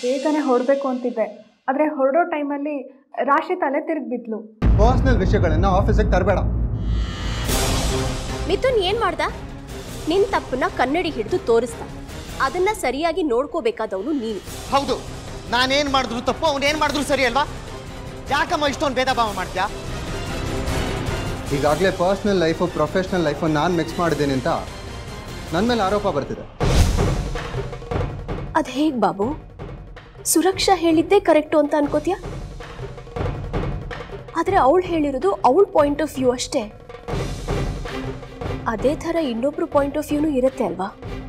ಬೇಗನೆ ಹೊರಡಬೇಕು ಅಂತಿದ್ದೆ ಆದರೆ ಹೊರಡೋ ಟೈಮಲ್ಲಿ ರಾಶಿ ತಲೆ ತಿರುಗಿ ಬಿದ್ಲು ಪರ್ಸ್ನಲ್ ವಿಷಯಗಳನ್ನ ಆಫೀಸಿಗೆ ತರಬೇಡ ಮಿಥುನ್ ಏನ್ ಮಾಡ್ದ ನಿನ್ ತಪ್ಪನ್ನ ಕನ್ನಡಿ ಹಿಡಿದು ತೋರಿಸ್ದ ಅದನ್ನ ಸರಿಯಾಗಿ ನೋಡ್ಕೋಬೇಕಾದವನು ನೀನು ಹೌದು ನಾನೇನ್ ಮಾಡಿದ್ರು ತಪ್ಪು ಅವನೇನ್ ಮಾಡಿದ್ರು ಸರಿ ಅಲ್ವಾ ಯಾಕಮ್ಮ ಇಷ್ಟೊಂದು ಭೇದ ಭಾವ ಮಾಡ್ತೀಯಾ ಈಗಾಗಲೇ ಪರ್ಸ್ನಲ್ ಲೈಫು ಪ್ರೊಫೆಷ್ನಲ್ ಲೈಫು ನಾನು ಮಿಕ್ಸ್ ಮಾಡಿದ್ದೀನಿ ಅಂತ ನನ್ನ ಮೇಲೆ ಆರೋಪ ಬರ್ತಿದೆ ಅದ್ ಹೇಗ್ ಬಾಬು ಸುರಕ್ಷಾ ಹೇಳಿದ್ದೇ ಕರೆಕ್ಟು ಅಂತ ಅನ್ಕೋತೀಯ ಆದ್ರೆ ಅವಳು ಹೇಳಿರೋದು ಅವಳ ಪಾಯಿಂಟ್ ಆಫ್ ವ್ಯೂ ಅಷ್ಟೇ ಅದೇ ಥರ ಇನ್ನೊಬ್ರು ಪಾಯಿಂಟ್ ಆಫ್ ವ್ಯೂನು ಇರುತ್ತೆ ಅಲ್ವಾ